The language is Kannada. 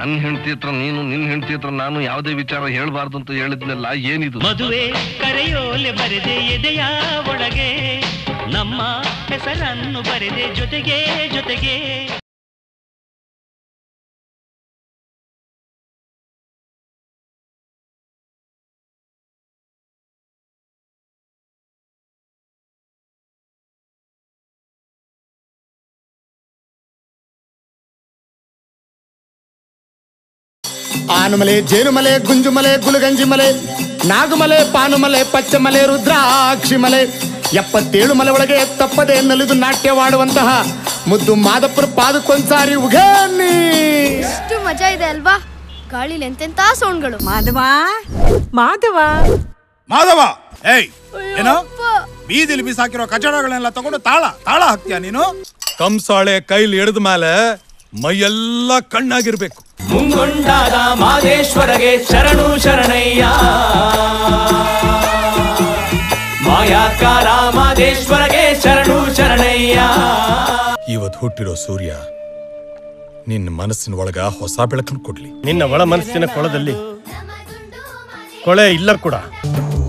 ನನ್ನ ಹೆಂಡತಿ ಹತ್ರ ನೀನು ನಿನ್ನ ಹೆಂಡತಿ ಹತ್ರ ನಾನು ಯಾವುದೇ ವಿಚಾರ ಹೇಳ್ಬಾರ್ದು ಅಂತ ಹೇಳಿದ್ನಲ್ಲ ಏನಿದು ಮದುವೆ ಕರೆಯೋಲೆ ಬರೆದೆ ಎದೆಯ ಒಳಗೆ ನಮ್ಮ ಹೆಸರನ್ನು ಬರೆದೆ ಜೊತೆಗೆ ಜೊತೆಗೆ ಆನುಮಲೆ ಜೇನುಮಲೆ ಗುಂಜುಮಲೆ ಗುಲಗಂಜಿ ಮಲೆ ನಾಗುಮಲೆ ಪಾನುಮಲೆ ಪಚ್ಚಮಲೆ ರುದ್ರಾಕ್ಷಿ ಮಲೆ ಎಪ್ಪತ್ತೇಳು ಮಲೆ ಒಳಗೆ ತಪ್ಪದೆ ನಲಿದು ನಾಟ್ಯವಾಡುವಂತಹ ಮುದ್ದು ಮಾದಪ್ಪರ ಪಾದಕ್ಕೊಂದ್ಸಾರಿ ಉಘೇನಿ ಎಷ್ಟು ಮಜಾ ಇದೆ ಅಲ್ವಾ ಗಾಳಿಲಿ ಎಂತೆಂತ ಸೌಂಡ್ಗಳು ಮಾಧವ ಮಾಧವ ಮಾಧವ ಏಯ್ ಏನೋ ಬೀದಿಲಿ ಬಿಸಾಕಿರೋ ಕಚಡಗಳನ್ನೆಲ್ಲ ತಗೊಂಡು ತಾಳ ತಾಳ ಹಾಕ್ತೀಯ ನೀನು ಕಂಸಾಳೆ ಕೈಲಿ ಹಿಡಿದ ಮೇಲೆ ಮೈಯೆಲ್ಲ ಕಣ್ಣಾಗಿರ್ಬೇಕು ಮುಂಗೊಂಡಾದ ಮಾದೇಶ್ವರಗೆ ಶರಣು ಶರಣಯ್ಯ ಮಾಯಾಕಾರ ಮಾದೇಶ್ವರಗೆ ಶರಣು ಶರಣಯ್ಯ ಇವತ್ ಹುಟ್ಟಿರೋ ಸೂರ್ಯ ನಿನ್ನ ಮನಸ್ಸಿನ ಒಳಗ ಹೊಸ ಬೆಳಕನ್ನು ಕೊಡ್ಲಿ ನಿನ್ನ ಒಳ ಮನಸ್ಸಿನ ಕೊಳದಲ್ಲಿ ಕೊಳೆ ಇಲ್ಲ ಕೂಡ